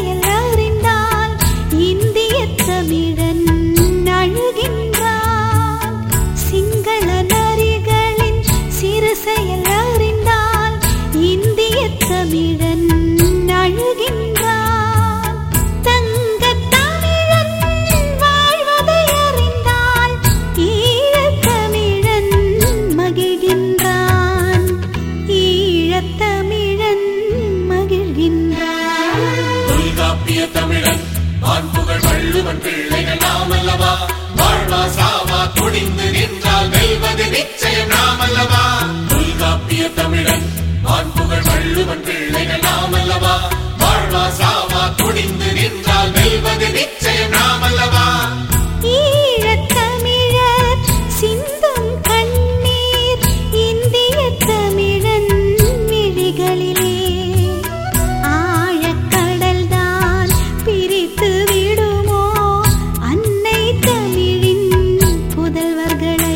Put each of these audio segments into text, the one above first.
செயல் அறிந்தால் இந்திய தமிழன் அழுகின்றான் சிங்கள நரிகளின் சிறு செயல் அறிந்தால் இந்திய தமிழன் அழுகின்றான் தங்கத் தமிழன் வாழ்வதை அறிந்தால் ஈழத் தமிழன் மகிழ்கின்றான் ஈழத் தமிழன் மகிழ்கின்றான் தொல்காப்பிய தமிழன் வான்புகழ் வள்ளுவன் பிள்ளைகள் நாமல்லவா வாழ்வா சாவா துணிந்து நின்றால் வெல்வது நிச்சயம் நாமல்லவா தொல்காப்பிய தமிழன் வான்புகழ் வள்ளுவன் பிள்ளைகள் நாமல்லவா வாழ்வா சாவா துணிந்து நின்றால் வெல்வது நிச்சயம் நாமல்லவா ஈழத் தமிழர் சிந்தும் கண்ணீர் இந்திய தமிழன் விழிகளிலே ஆழக்கடல்தான் பிரித்து விடுமோ அன்னை தமிழின் புதல்வர்களை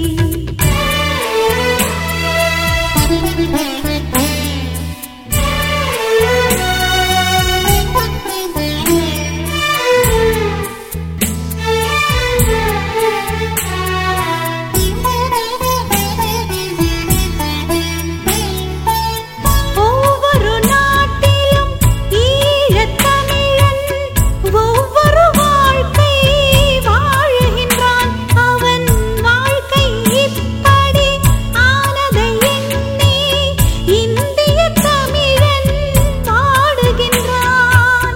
ஒவ்வொரு நாட்டிலும் ஈழத் தமிழன் ஒவ்வொரு வாழ்க்கை வாழுகின்றான் அவன் வாழ்க்கை இப்படி ஆனதை எண்ணி இந்திய தமிழன் பாடுகின்றான்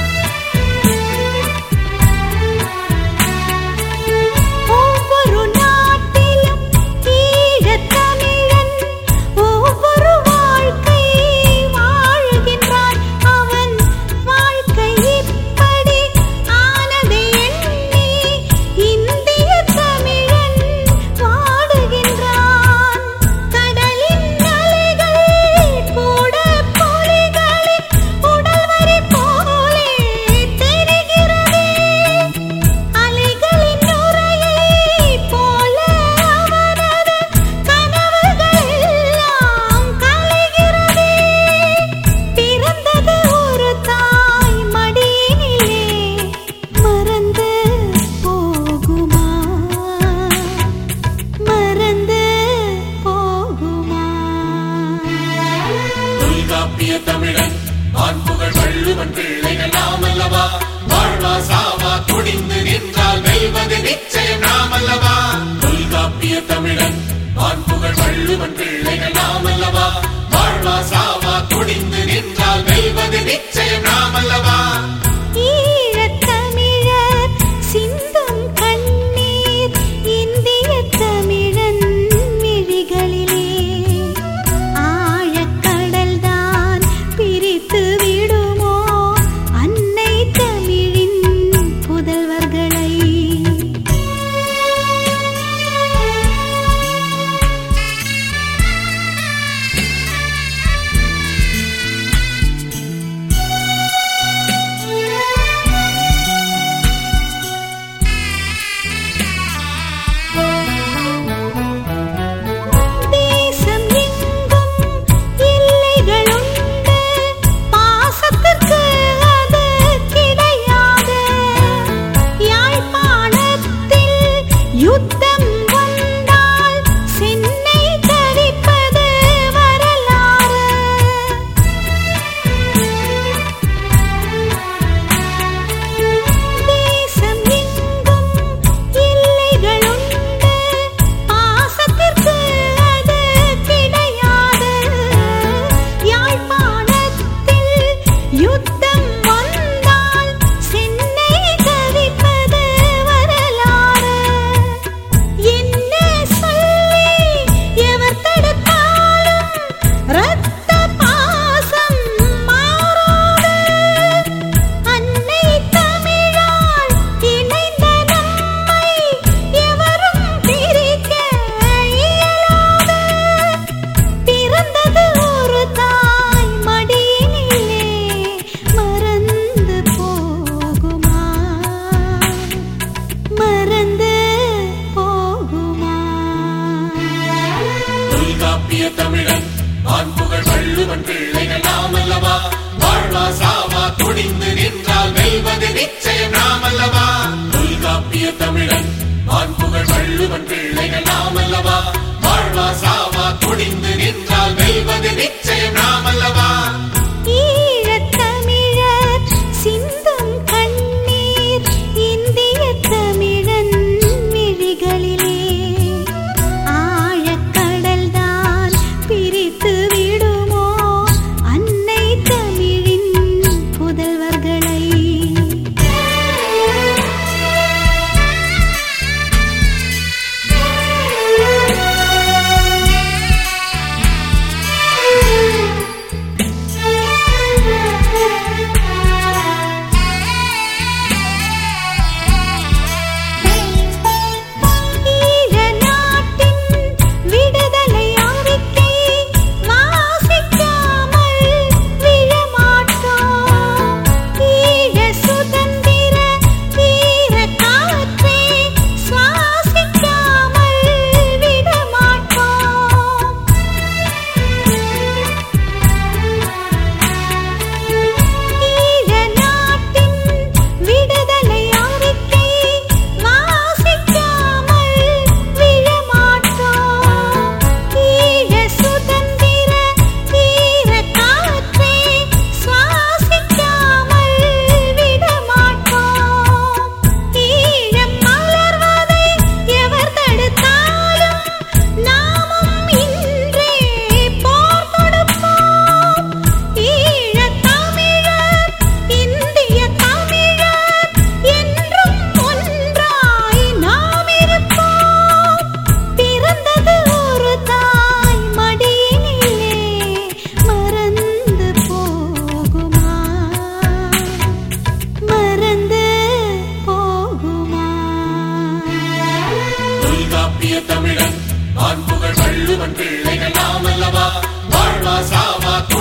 ஒவ்வொரு நாட்டிலும் ஈழத் தமிழன் ஒவ்வொரு வாழ்க்கை வாழுகின்றான் அவன் வாழ்க்கை இப்படி ஆனதை எண்ணி இந்திய தமிழன் வாடுகின்றான் கடலின் அலைகள் கூட புலிகளின் உடல்வரை போலே தெரிகிறதே அலைகளின் நுரையைப் போல அவனது கனவுகள் எல்லாம் கலைகிறதே. பிறந்தது ஒரு தாய் மடியினிலே மறந்து போகுமா மறந்து போகுமா தொல்காப்பிய தமிழன் வான்புகழ் வள்ளுவன் பிள்ளைகள் நாமல்லவா வாழ்வா சாவா துணிந்து நின்றால் வெல்வது நிச்சயம் நாமல்லவா தொல்காப்பிய தமிழன் வான்புகழ் வள்ளுவன் பிள்ளைகள் நாமல்லவா வாழ்வா சாவா துணிந்து நின்றால் வெல்வது நிச்சயம் நாமல்லவா ஈழத் தமிழர் சிந்தும் கண்ணீர் இந்திய தமிழன் விழிகளிலே ஆழக்கடல்தான் பிரித்து விடுமோ அன்னை தமிழின் புதல்வர்களை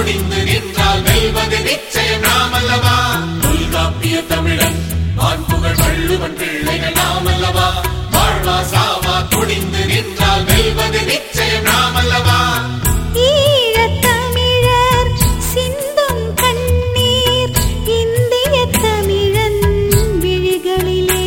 துணிந்து நின்றால் வெல்வது நிச்சயம் நாம் அல்லவா தொல்காப்பிய தமிழன் வான்புகழ் வள்ளுவன் பிள்ளைகள் நாம் அல்லவா வாழ்வா சாவா துணிந்து நின்றால் வெல்வது நிச்சயம் நாம் அல்லவா ஈழத் தமிழர் சிந்தும் கண்ணீர் இந்தியத் தமிழன் விழிகளிலே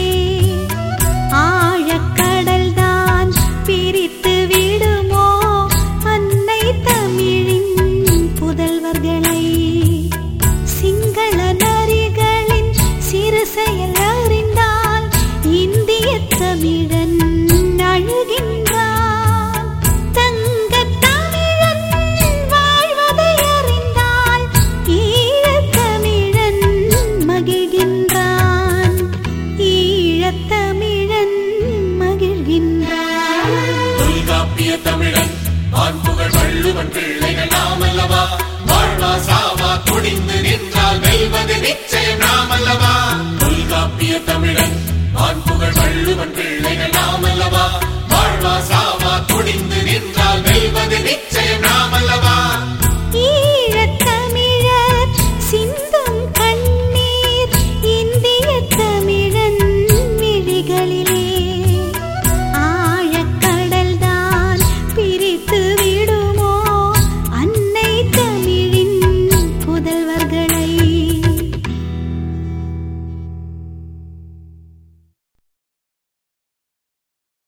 ஆழக்கடல்தான் பிரித்து விடுமோ அன்னை தமிழின் புதல்வர்களை சிங்கள நரிகளின் சிறு செயல் அறிந்தால் இந்திய தமிழன் அழுகின்றான் தங்கத் தமிழன் வாழ்வதை அறிந்தால் ஈழத் தமிழன் மகிழ்கின்றான் ஈழத் தமிழன் மகிழ்கின்றான் தொல்காப்பிய தமிழன் வான்புகழ் வள்ளுவன் பிள்ளைகள் நாம் அல்லவா வாழ்வா சாவா துணிந்து நின்றால் வெல்வது நிச்சயம் நாம் அல்லவா தொல்காப்பிய தமிழன் வான்புகழ் வள்ளுவன் பிள்ளைகள் நாம் அல்லவா வாழ்வா சாவா துணிந்து நின்றால் வெல்வது நிச்சயம்